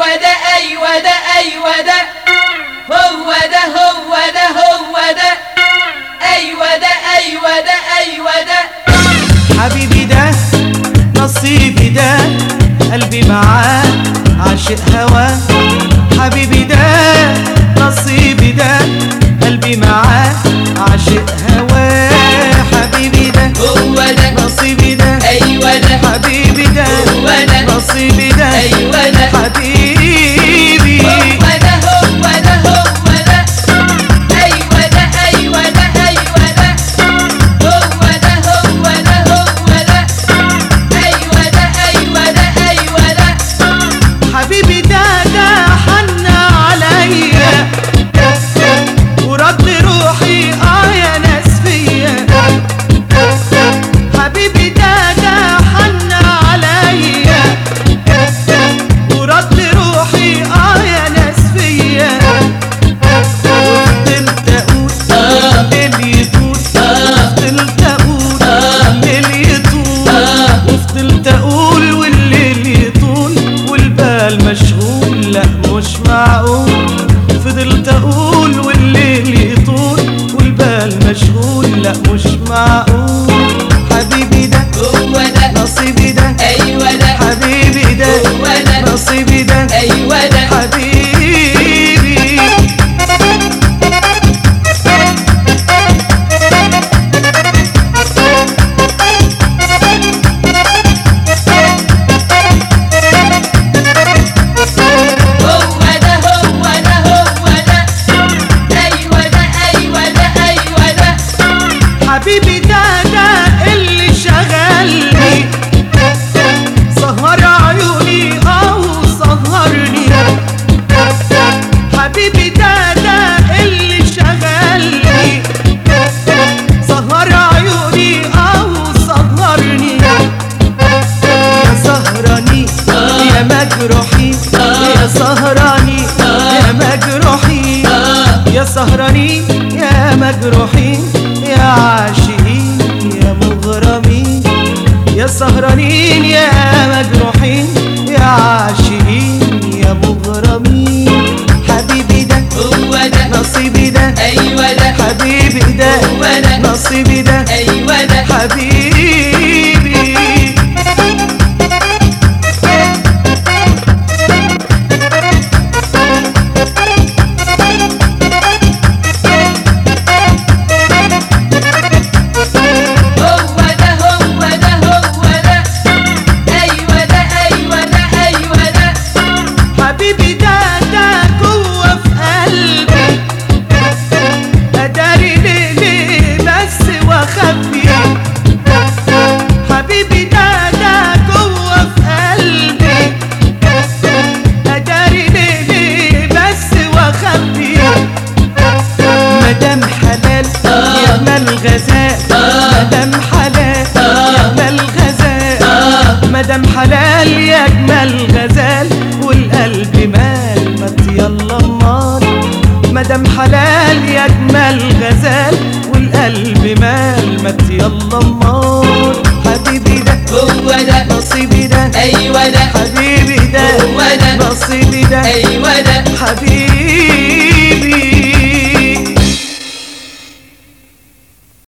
ايوه ده ايوه ده ايوه ده هو ده هو ده هو ده ايوه ده ايوه ده ايوه ده حبيبي ده نصيبي ده قلبي معاه عاشق هواه حبيبي ده نصيبي ده قلبي معاه عاشق هواه حبيبي ده هو ده نصيبي ده ايوه ده حبيبي ده هو ده نصيبي ده ايوه ده حبيبي هو ده هو ده هو ده ايوه ده ايوه ده ايوه ده هو ده هو ده هو ده ايوه ده ايوه ده ايوه ده حبيبي ده ده حن عليا ورد روحي اه يا ناس فيا حبيبي ده ده حن عليا ورد روحي اه يا ناس فيا وفضلت اقول اللي يطول فضلت اقول اللي يطول وفضلت اقول والليل يطول والبال مشغول لا مش معقول فضلت اقول والليل يطول والبال مشغول لا مش معقول حبيبي ده هو ده نصيبي ده ايوه ده حبيبي ده هو ده نصيبي ده ايوه ده حبيبي هو ده هو ده هو ده ايوه ده ايوه ده ايوه ده حبيبي ده ده اللي شغلني سهر عيوني او سهرني حبيبي ده ده اللي شغلني سهر عيوني او سهرني يا سهراني يا مجروحي يا سهراني يا مجروحي يا سهرانين يا مجروحين يا عاشقين يا مغرمين يا سهرانين يا مجروحين يا عاشقين يا مغرمين حبيبي ده هو ده نصيبي ده ايوه ده حبيبي ده هو ده نصيبي ده ايوه ده حبيبي هو ده هو ده هو ده ايوه ده ايوه ده ايوه ده حبيبي ده ده جوه في قلبي اداري ليه ليه بس واخبي حبيبي ده ده جوه في قلبي اداري ليه ليه بس واخبي مدام حلال يا مال غزال مدام حلال يا مال غزال مدام حلال يا اجمل غزال والقلب مال ما يلا امال مدام حلال يا اجمل غزال والقلب مال ما يلا امال حبيبي ده هو ده نصيبي ده ايوه ده حبيبي ده هو ده نصيبي ده ايوه ده حبيبي